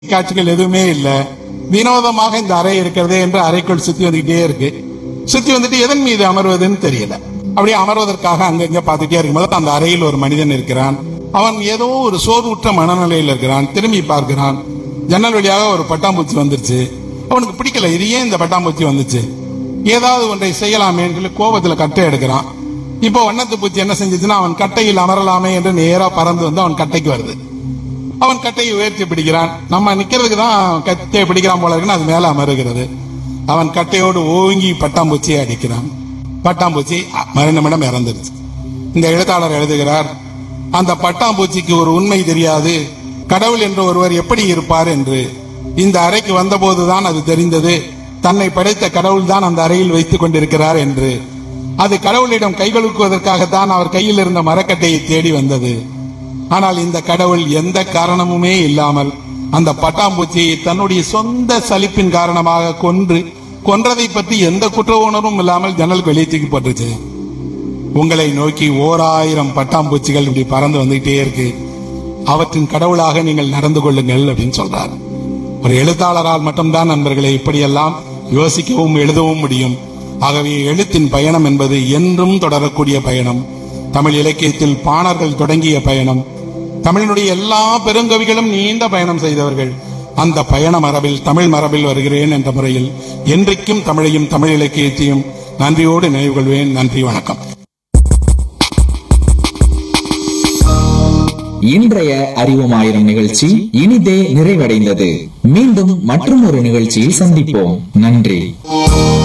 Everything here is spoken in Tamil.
காட்சிகள் எதுவுமே இல்ல வினோதமாக இந்த அறை இருக்கிறதே என்று அறைக்குள் சுத்தி வந்துகிட்டே இருக்கு சுத்தி வந்துட்டு எதன் மீது அமர்வதுன்னு தெரியல அப்படியே அமர்வதற்காக அங்கங்க பார்த்துட்டே இருக்கும்போது அந்த அறையில் ஒரு மனிதன் இருக்கிறான் அவன் ஏதோ ஒரு சோர்வுற்ற மனநிலையில் இருக்கிறான் திரும்பி பார்க்கிறான் ஜன்னல் வழியாக ஒரு பட்டாம்பூச்சி வந்துருச்சு அவனுக்கு பிடிக்கல இது ஏன் இந்த பட்டாம்பூச்சி வந்துச்சு ஏதாவது ஒன்றை செய்யலாமேன்னு சொல்லி கோபத்துல கட்டை எடுக்கிறான் இப்போ வண்ணத்து பூச்சி என்ன செஞ்சுச்சுன்னா அவன் கட்டையில் அமரலாமே என்று நேரா பறந்து வந்து அவன் கட்டைக்கு வருது அவன் கட்டையை உயர்த்தி பிடிக்கிறான் நம்ம நிக்கிறதுக்கு தான் கட்டையை பிடிக்கிறான் போல இருக்குன்னு அது மேல அமருகிறது அவன் கட்டையோடு ஓங்கி பட்டாம்பூச்சியை அடிக்கிறான் பட்டாம்பூச்சி அ, மறுநிமிடம் இறந்துருச்சு இந்த எழுத்தாளர் எழுதுகிறார் அந்த பட்டாம்பூச்சிக்கு ஒரு உண்மை தெரியாது கடவுள் என்று ஒருவர் எப்படி இருப்பார் என்று இந்த அறைக்கு வந்தபோதுதான் அது தெரிந்தது தன்னை படைத்த கடவுள் தான் அந்த அறையில் வைத்துக் கொண்டிருக்கிறார் என்று அது கடவுளிடம் கைகொழுக்குவதற்காகத்தான் அவர் கையில் இருந்த மரக்கட்டையை தேடி வந்தது ஆனால் இந்த கடவுள் எந்த காரணமுமே இல்லாமல் அந்த பட்டாம்பூச்சியை தன்னுடைய சொந்த சலிப்பின் காரணமாக கொன்று கொன்றதை பற்றி எந்த குற்ற உணர்வும் இல்லாமல் ஜன்னலுக்கு வெளியே தூக்கி போட்டுச்சு உங்களை நோக்கி ஓர் ஆயிரம் பட்டாம்பூச்சிகள் இப்படி பறந்து வந்துகிட்டே இருக்கு அவற்றின் கடவுளாக நீங்கள் நடந்து கொள்ளுங்கள் அப்படின்னு சொல்றார் ஒரு எழுத்தாளரால் மட்டும்தான் நண்பர்களை இப்படியெல்லாம் யோசிக்கவும் எழுதவும் முடியும் ஆகவே எழுத்தின் பயணம் என்பது என்றும் தொடரக்கூடிய பயணம் தமிழ் இலக்கியத்தில் பாணர்கள் தொடங்கிய பயணம் தமிழினுடைய எல்லா பெருங்கவிகளும் நீண்ட பயணம் செய்தவர்கள் அந்த பயண மரபில் தமிழ் மரபில் வருகிறேன் என்ற முறையில் என்றைக்கும் தமிழையும் தமிழ் இலக்கியத்தையும் நன்றியோடு நினைவு கொள்வேன் நன்றி வணக்கம் இன்றைய அறிவும் ஆயிரம் நிகழ்ச்சி இனிதே நிறைவடைந்தது மீண்டும் மற்றும் ஒரு நிகழ்ச்சியில் சந்திப்போம் நன்றி